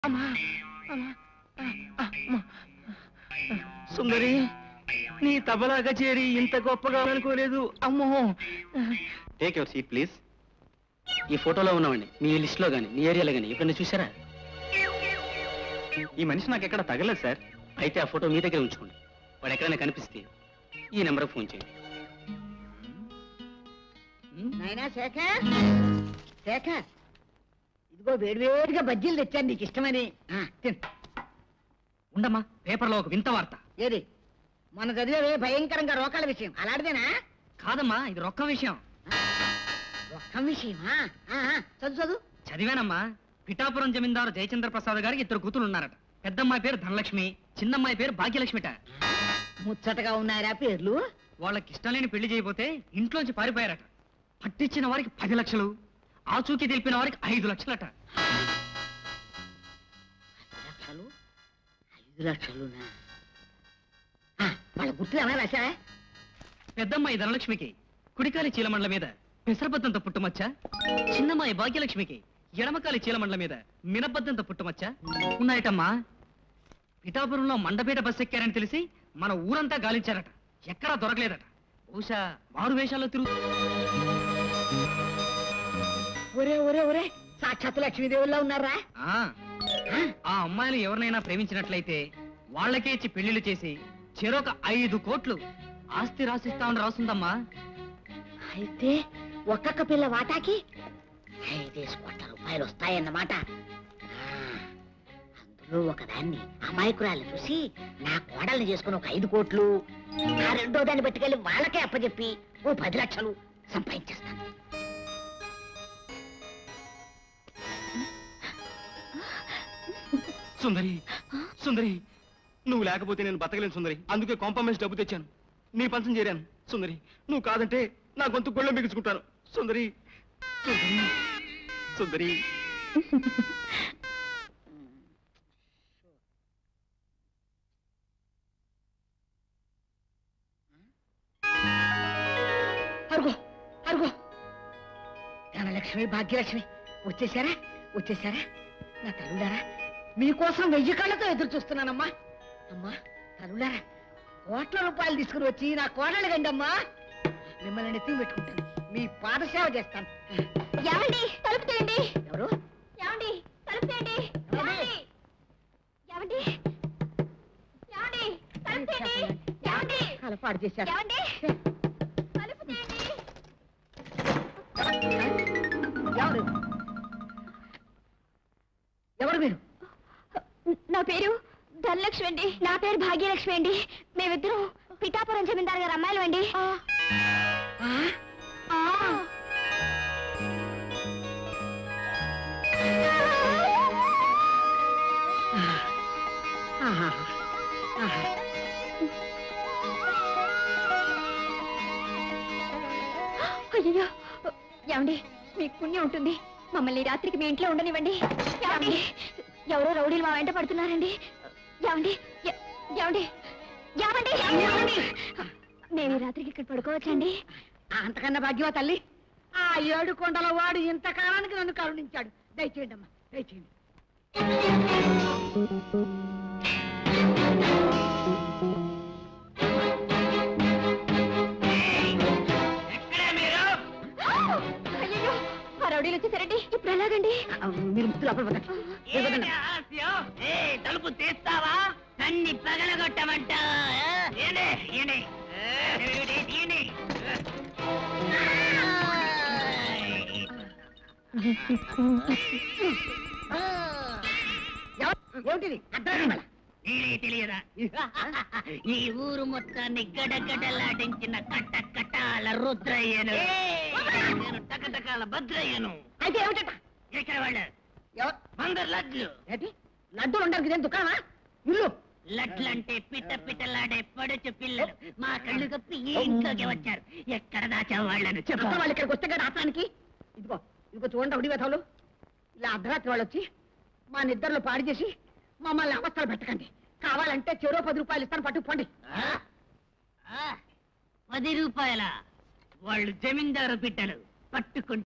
అమ్మా అమ్మా ఆ, అమ్మా. సుందరి నీ తబలా కచేరి ఇంత గొప్పగా అనుకోలేదు అమ్మో టేక్ యువర్ సీట్ ప్లీజ్ ఈ ఫోటోలో ఉన్నామండి మీ లిస్ట్లో కానీ మీ ఏరియాలో కానీ ఎప్పుడైనా చూసారా ఈ మనిషి నాకు ఎక్కడ తగలేదు సార్ అయితే ఆ ఫోటో మీ దగ్గర ఉంచుకోండి వాడు ఎక్కడైనా కనిపిస్తే ఈ నెంబర్కి ఫోన్ చేయండి నాయనా శేఖర్ శేఖర్ ఇదిగో వేడివేడిగా బజ్జీలు తెచ్చాను నీకు ఇష్టమని ఆ, తిను ఉండమ్మా పేపర్లో ఒక వింత వార్త ఏది మొన్న చదివే భయంకరంగా రోకాల విషయం అలాంటిదేనా కాదమ్మా ఇది రొక్క విషయం ఒక్క విషయమా ఆ, ఆ, చదువు చదువు చదివానమ్మా పిఠాపురం జమీందారు జయచంద్ర ప్రసాద్ గారికి ఇద్దరు కూతురు ఉన్నారట పెద్దమ్మాయి పేరు ధనలక్ష్మి చిన్నమ్మాయి పేరు భాగ్యలక్ష్మిట ముచ్చటగా ఉన్నాయరా పేర్లు వాళ్ళకి ఇష్టం లేని పెళ్లి చేయబోతే ఇంట్లోంచి పారిపోయారట పట్టించిన వారికి పది లక్షలు ఆచూకీ తెలిపిన వారికి ఐదు లక్షలట లక్షలు ఐదు లక్షలునా ఆ, వాళ్ళ గుర్తులు ఏమైనా రాశావా పెద్దమ్మాయి ధనలక్ష్మికి కుడికాలి చీలమండల మీద పెసరబద్దంత పుట్టుమచ్చ చిన్నమ్మాయి భాగ్యలక్ష్మికి ఎడమకాలి చీలమండల మీద మినబద్దంత పుట్టుమచ్చ ఉన్నాయటమ్మా పిఠాపురంలో మండపేట బస్ ఎక్కారని తెలిసి మన ఊరంతా గాలించారట ఎక్కడా దొరకలేదట బహుశా వారు వేషాల్లో తిరుగు ఒరే ఒరే ఒరే సాక్షాత్ లక్ష్మీదేవుల్లా ఉన్నారా ఆ, ఆ అమ్మాయిలు ఎవరినైనా ప్రేమించినట్లయితే వాళ్ళకే ఇచ్చి పెళ్లిళ్ళు చేసి చెరొక ఐదు కోట్లు ఆస్తి రాసిస్తామని రాస్తుందమ్మా అయితే ఒక్కొక్క పిల్ల వాటాకి ఐదేసి కోట్ల రూపాయలు వస్తాయన్నమాట ఆ, అందులో ఒకదాన్ని అమాయకురాలు చూసి నా కోడల్ని చేసుకుని ఒక ఐదు కోట్లు ఆ రెండో దాన్ని పట్టుకెళ్ళి వాళ్ళకే అప్పచెప్పి ఓ పది లక్షలు సంపాదించేస్తాను సుందరి సుందరి నువ్వు లేకపోతే నేను బతకలేను సుందరి అందుకే కాంప్రమైజ్ డబ్బు తెచ్చాను నీ పంచం చేరాను సుందరి నువ్వు కాదంటే నా గొంతు గొళ్ళెం బిగించుకుంటాను సుందరి సుందరి సుందరి అరుగో అరుగో ధనలక్ష్మి భాగ్యలక్ష్మి వచ్చేసారా వచ్చేసారా నా తల్లులారా మీకోసం వెయ్యి కళ్ళతో ఎదురు చూస్తున్నానమ్మా అమ్మా తల్లులారా కోట్ల రూపాయలు తీసుకుని వచ్చి నా కోడలు గండమ్మా మిమ్మల్ని నెత్తి పెట్టుకుంటాను మీ పాదసేవ చేస్తాను ఏమండి తలుపు తీయండి ఎవరు ఏమండి తలుపు తీయండి ఎవరు? ఏమండి ఏమండి తలుపు తీయండి ఏమండి అలా పాడు చేశారు ఏమండి తలుపు తీయండి ఎవరు ఎవరు మీరు నా పేరు ధనలక్ష్మి అండి నా పేరు భాగ్యలక్ష్మి అండి మేమిద్దరం పిఠాపురం జమీందారు గారు అమ్మాయిలు అండి ఆ? ఆహా. ఆహా. అయ్యో ఏమండి మీకు పుణ్యం ఉంటుంది మమ్మల్ని రాత్రికి మీ ఇంట్లో ఉండనివ్వండి ఏమండి ఎవరో రౌడీలు మా వెంట పడుతున్నారండి ఏమండి ఎ- ఏమండి ఏమండి ఏమండి మేము ఈ రాత్రికి ఇక్కడ పడుకోవచ్చండి అంతకన్నా భాగ్యమా తల్లి ఆ ఏడు కొండల వాడు ఇంతకాలానికి నన్ను కరుణించాడు దయచేయండి అమ్మా దయచేయండి అయ్యో ఆ రౌడీలు వచ్చేసారండి ఇప్పుడు ఎలాగండి ఆ, మీరు ముద్దు లోపల పదండి. మీరు పదండి. తలుపు తీస్తావా అన్ని పగలగొట్టమంట ఎవరు- ఏమిటిది అర్థం మళ్ళా తెలియదా ఈ ఊరు మొత్తాన్ని గడగడలాడించిన కట్ట కట్టాల రుద్రయ్యను నేను టకటకాల భద్రయ్యను అయితే ఏమిటట ఇక్కడ వాళ్ళు ఎవరు అందరు లడ్లు ఏంటి లడ్డూలు ఉండడానికి ఇదేం దుకాణమా ఇల్లు లడ్లంటే పిట్ట పిట్టలాడే పడుచు పిల్లలు మా కళ్ళు కప్పి ఈ ఇంట్లోకి వచ్చారు ఎక్కడ దాచావు వాళ్ళను చెప్పు అసలు వాళ్ళు ఇక్కడికి వస్తే కదా రాత్రానికి ఇదిగో ఇదిగో చూడండి రౌడీ వ్యథాలు ఇలా అర్ధరాత్రి వాళ్ళు వచ్చి మా నిద్రలో పాడు చేసి మమ్మల్ని అవస్థలు పెట్టకండి కావాలంటే చెరో పది రూపాయలు ఇస్తాను పట్టుకుపోండి ఆ? ఆ? పది రూపాయల వాళ్ళు జమీందారు బిడ్డలు పట్టుకుంటే